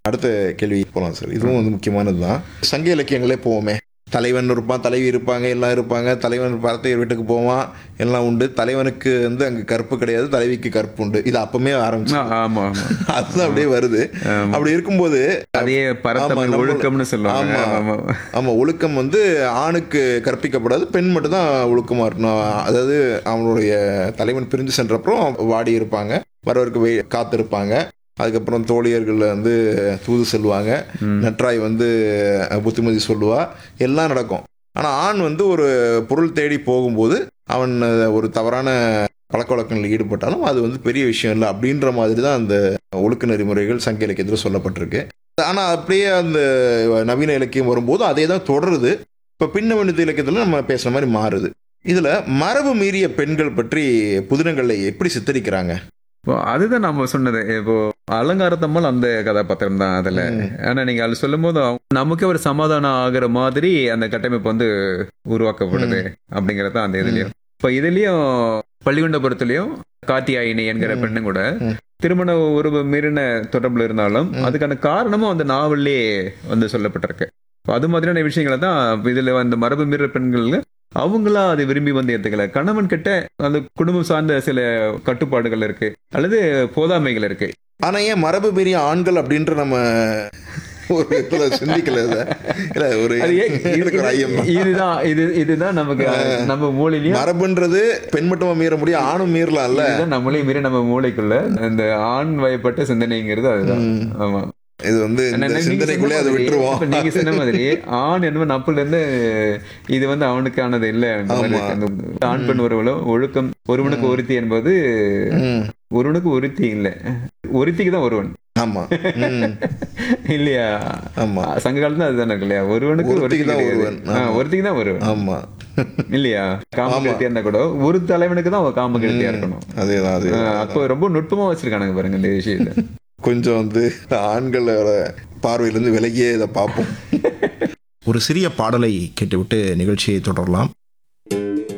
அடுத்த கேள்வி போகலாம் சார் இதுவும் வந்து முக்கியமானது தான் சங்க இலக்கியங்களே போவோமே தலைவன் இருப்பான் தலைவி இருப்பாங்க எல்லாம் இருப்பாங்க தலைவன் பரத்தையர் வீட்டுக்கு போவான் எல்லாம் உண்டு தலைவனுக்கு வந்து அங்கே கற்பு கிடையாது தலைவிக்கு கற்பு உண்டு இது அப்பமே ஆரம்பிச்சு ஆ, ஆமா ஆமா அதுதான் அப்படியே வருது அப்படி இருக்கும்போது அதே ஆமா, பரத்தமிழ் நம்ம- ஒழுக்கம்னு சொல்லுவாங்க ஆமா. ஆமா ஆமா ஒழுக்கம் வந்து ஆணுக்கு கற்பிக்கப்படாது பெண் மட்டும் தான் ஒழுக்கமா இருக்கணும் அதாவது அவனுடைய தலைவன் பிரிஞ்சு சென்றப்புறம் வாடி இருப்பாங்க வரவருக்கு வெய் காத்திருப்பாங்க அதுக்கப்புறம் தோழியர்கள் வந்து தூது செல்வாங்க ம். நற்றாய் வந்து அஹ், புத்திமதி சொல்லுவா எல்லாம் நடக்கும் ஆனா ஆண் வந்து ஒரு பொருள் தேடி போகும்போது அவன் அஹ், ஒரு தவறான பழக்க வழக்கங்களில் ஈடுபட்டாலும் அது வந்து பெரிய விஷயம் இல்லை அப்படின்ற மாதிரி தான் அந்த ஒழுக்க நெறிமுறைகள் சங்க இலக்கியத்தில் சொல்லப்பட்டிருக்கு ஆனால் அப்படியே அந்த நவீன இலக்கியம் வரும்போது அதே தான் தொடருது இப்போ பின்னவனித இலக்கியத்தில் நம்ம பேசுகிற மாதிரி மாறுது இதில் மரபு மீறிய பெண்கள் பற்றி புதினங்களை எப்படி சித்தரிக்கிறாங்க இப்போ அதுதான் நம்ம சொன்னது இப்போ அலங்காரத்தம்மல் அந்த கதாபாத்திரம் தான் அதுல ம். ஆனா நீங்க அது சொல்லும் போது நமக்கே ஒரு சமாதானம் ஆகுற மாதிரி அந்த கட்டமைப்பு வந்து உருவாக்கப்படுது அப்படிங்கறது தான் அந்த இதுலயும் இப்ப இதுலயும் பள்ளிகுண்டபுரத்துலயும் காத்தியாயினி என்கிற ம். பெண்ணு கூட ம். திருமண உறவு மீறின தொடர்புல இருந்தாலும் ம். அதுக்கான காரணமும் அந்த நாவல்லே வந்து சொல்லப்பட்டிருக்கு இப்ப அது மாதிரியான விஷயங்களை தான் இதுல அந்த மரபு மீற பெண்கள் அவங்களா அதை விரும்பி வந்து ஏத்துக்கல கணவன் கிட்ட அந்த குடும்பம் சார்ந்த சில கட்டுப்பாடுகள் இருக்கு அல்லது போதாமைகள் இருக்கு ஆனா ஏன் மரபு மீறிய ஆண்கள் அப்படின்ற நம்ம ஒரு இதுல சிந்திக்கல இத. இல்ல ஒரு அது ஏன் எனக்கு ஒரு ஐயம் தான். இதுதான் இது இதுதான் நமக்கு நம்ம மூளையிலயும் மரபுன்றது பெண் மட்டுமா மீற முடியும் ஆணும் மீறலாம்ல இதுதான் நம்மளே மீறி நம்ம மூளைக்குள்ள இந்த ஆண் வயப்பட்ட சிந்தனைங்கிறது அதுதான் ம். ஆமா இது வந்து ஆனா இந்த நீங்க சிந்தனைக்குள்ளே சொன்ன அதை மாதிரி, விட்டுருவோம் இப்ப நீங்க சொன்ன மாதிரி ஆண் என்பது நப்புல இருந்து இது வந்து அவனுக்கானது இல்ல அந்த மாதிரி ஆமா. இருக்கு. அந்த ஆண் பெண் உறவுல ஒழுக்கம் ஒருவனுக்கு ஒருத்தி என்பது ம். ஒருவனுக்கு ஒருத்தி இல்ல ஒருத்திக்கு தான் ஒருவன் ஆமா ம். இல்லையா ஆமா சங்க காலத்துல அதுதானே இருக்கு இல்லையா ஒருவனுக்கு ஒருத்தி ஒருத்திக்கு தான் கிடையாது. ஒருவன். ஆ, ஆமா. ஒருத்திக்கு தான் ஒருவன் ஆமா இல்லையா காமகெழுத்தியா இருந்தா கூட ஒரு தலைவனுக்கு தான் அவன் காமகெழுத்தியா இருக்கணும் அதேதான் அதே ஆ, அப்போ ரொம்ப நுட்பமா வச்சிருக்கானுங்க பாருங்க இந்த விஷயத்த கொஞ்சம் வந்து ஆண்களோட பார்வையிலிருந்து விலகியே இதை பார்ப்போம் ஒரு சிறிய பாடலை கேட்டுவிட்டு நிகழ்ச்சியை தொடரலாம்